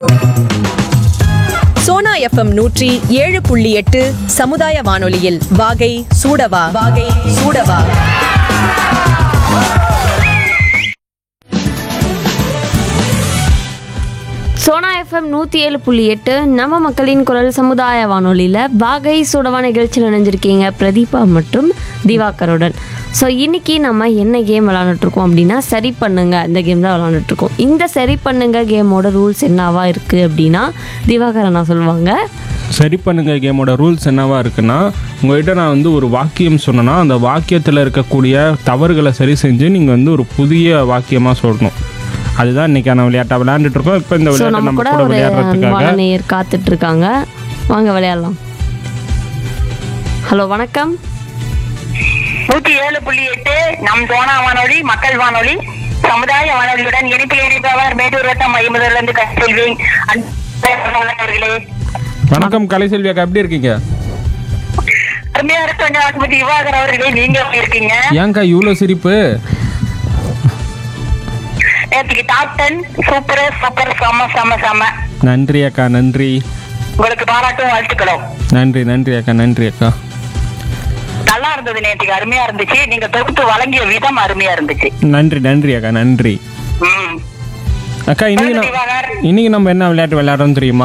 Sona FM நூற்றி ஏழு புள்ளி எட்டு சமுதாய வானொலியில் வாகை சூடவா வாகை சூடவா சோனா எஃப்எம் நூற்றி ஏழு புள்ளி எட்டு நம்ம மக்களின் குரல் சமுதாய வானொலியில் வாகை சுடவா நிகழ்ச்சியில் இணைஞ்சிருக்கீங்க பிரதீபா மற்றும் திவாகருடன் ஸோ இன்னைக்கு நம்ம என்ன கேம் விளாண்டுட்ருக்கோம் அப்படின்னா சரி பண்ணுங்க இந்த கேம் தான் விளாண்டுட்ருக்கோம் இந்த சரி பண்ணுங்க கேமோட ரூல்ஸ் என்னவா இருக்குது அப்படின்னா திவாகரன் நான் சொல்லுவாங்க சரி பண்ணுங்க கேமோட ரூல்ஸ் என்னவா இருக்குன்னா உங்கள்கிட்ட நான் வந்து ஒரு வாக்கியம் சொன்னேன்னா அந்த வாக்கியத்தில் இருக்கக்கூடிய தவறுகளை சரி செஞ்சு நீங்கள் வந்து ஒரு புதிய வாக்கியமாக சொல்லணும் அதுதான் இன்னைக்கான விளையாட்டை விளையாண்டுட்டு இருக்கோம் இப்போ இந்த ஸோ விளையாட்டை நம்ம நம்ம கூட கூட ஒரு விளையாடுறதுக்காக வாழநேயர் காத்துட்டு இருக்காங்க வாங்க விளையாடலாம் ஹலோ வணக்கம் நூத்தி ஏழு புள்ளி எட்டு நம் சோனா வானொலி மக்கள் வானொலி சமுதாய வானொலியுடன் இணைப்பில் இணைப்பவர் மேட்டூர் வட்டம் ஐம்பதுல இருந்து கல்வி அவர்களே வணக்கம் கலைசெல்வி அக்கா எப்படி இருக்கீங்க அருமையா இருக்க ஆஸ்பத்தி விவாகர் அவர்களே நீங்க எப்படி இருக்கீங்க ஏன்க்கா இவ்வளோ சிரிப்பு நேற்றுக்கு டாப் டென் சூப்பர் சூப்பர் செம செம செம நன்றி அக்கா நன்றி உங்களுக்கு பாராட்டும் வாழ்த்துக்களும் நன்றி நன்றி அக்கா நன்றி அக்கா நல்லா இருந்தது நேற்றுக்கு அருமையா இருந்துச்சு நீங்க தொகுத்து வழங்கிய விதம் அருமையா இருந்துச்சு நன்றி நன்றி அக்கா நன்றி ம் அக்கா இன்னைக்கு சொல்லுங்க நம்ம திவாகர் இன்னைக்கு நம்ம என்ன விளையாட்டு விளையாடுறோம் தெரியுமா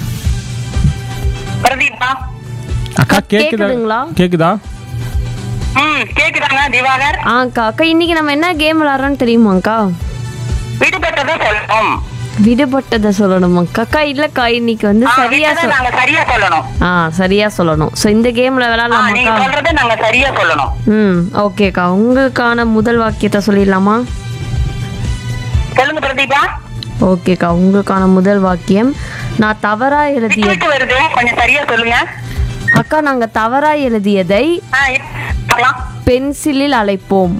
பிரதீப்பா அக்கா கேக்குதா கேக்குதுங்களா? கேக்குதா ம் கேக்குதாங்க திவாகர் ஆ அக்கா அக்கா இன்னைக்கு நம்ம என்ன கேம் விளாட்றோன்னு தெரியுமாக்கா விடுபட்டதை சொல்லணும் விடுபட்டதை சொல்லணுமாக்கா அக்கா இல்லைக்கா இன்னைக்கு வந்து ஆ, சரியா விட்டதை சொல் நாங்க சரியா சொல்லணும் ஆ சரியா சொல்லணும் ஸோ இந்த கேம்ல ஆ, நீங்க விளையாடலாமாக்கா சொல்றதை நாங்க சரியா சொல்லணும் ம் ஓகேக்கா உங்களுக்கான முதல் வாக்கியத்தை சொல்லிடலாமா சொல்லுங்க பிரதீபா ஓகேக்கா உங்களுக்கான முதல் வாக்கியம் நான் தவறா எழுதிய விட்டு வருது கொஞ்சம் சரியா சொல்லுங்க அக்கா நாங்க தவறா எழுதியதை ஆ, இப்ப பார்க்கலாம். பென்சிலில் அழைப்போம்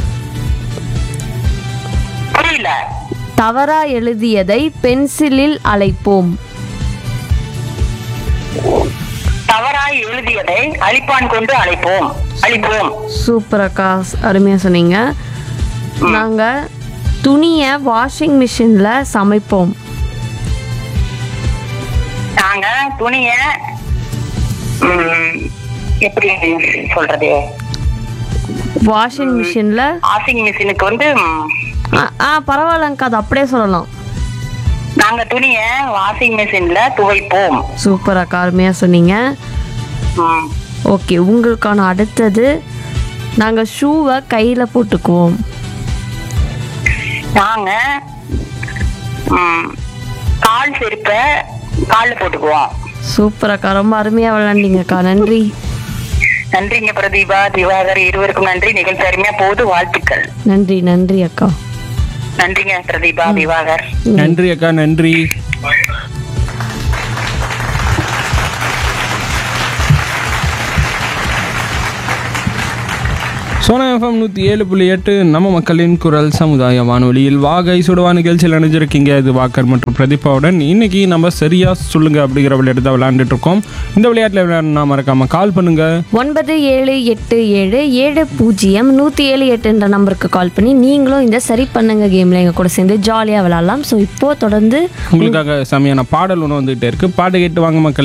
புரியல தவறா எழுதியதை பென்சிலில் அழைப்போம் தவறாய் எழுதியதை அழிப்பான் கொண்டு அழைப்போம் அழிப்போம் சூப்பர் அக்கா அருமையா சொன்னீங்க நாங்க துணியை வாஷிங் மிஷின்ல சமைப்போம் நாங்க துணிய ம், எப்படி சொல்றது வாஷிங் மிஷின்ல வாஷிங் மிஷினுக்கு வந்து ம், ஆ பரவாயில்லங்க்கா அது அப்படியே சொல்லலாம் நாங்க துணிய வாஷிங் மிஷின்ல துவைப்போம் சூப்பர் அக்கா அருமையா சொன்னீங்க ம், ஓகே உங்களுக்கான அடுத்தது நாங்கள் ஷூவை கையில் போட்டுக்குவோம் நாங்க ம், கால் செருப்ப கால்ல போட்டுக்குவோம் சூப்பர் அக்கா ரொம்ப அருமையாக விளாண்டீங்கக்கா நன்றி நன்றிங்க பிரதீபா திவாகர் இருவருக்கும் நன்றி நிகழ்ச்சி அருமையா போது வாழ்த்துக்கள் நன்றி நன்றி அக்கா நன்றிங்க பிரதீபா திவாகர் நன்றி அக்கா நன்றி சோனா எஃப்எம் நூற்றி ஏழு புள்ளி எட்டு நம்ம மக்களின் குரல் சமுதாய வானொலியில் வாகை சுடுவா நிகழ்ச்சியில் நினைஞ்சிருக்கீங்க இது வாக்கர் மற்றும் பிரதீபாவுடன் இன்னைக்கு நம்ம சரியா சொல்லுங்க அப்படிங்கிற விளையாட்டு தான் விளையாண்டுட்டு இருக்கோம் இந்த விளையாட்டில் விளையாடணும்னா மறக்காம கால் பண்ணுங்க ஒன்பது ஏழு எட்டு ஏழு ஏழு பூஜ்ஜியம் நூற்றி ஏழு எட்டுன்ற நம்பருக்கு கால் பண்ணி நீங்களும் இந்த சரி பண்ணுங்க கேமில் எங்கள் கூட சேர்ந்து ஜாலியாக விளாட்லாம் ஸோ இப்போது தொடர்ந்து உங்களுக்காக செமையான பாடல் ஒன்று வந்துகிட்டே இருக்கு பாட்டு கேட்டு வாங்க மக்களே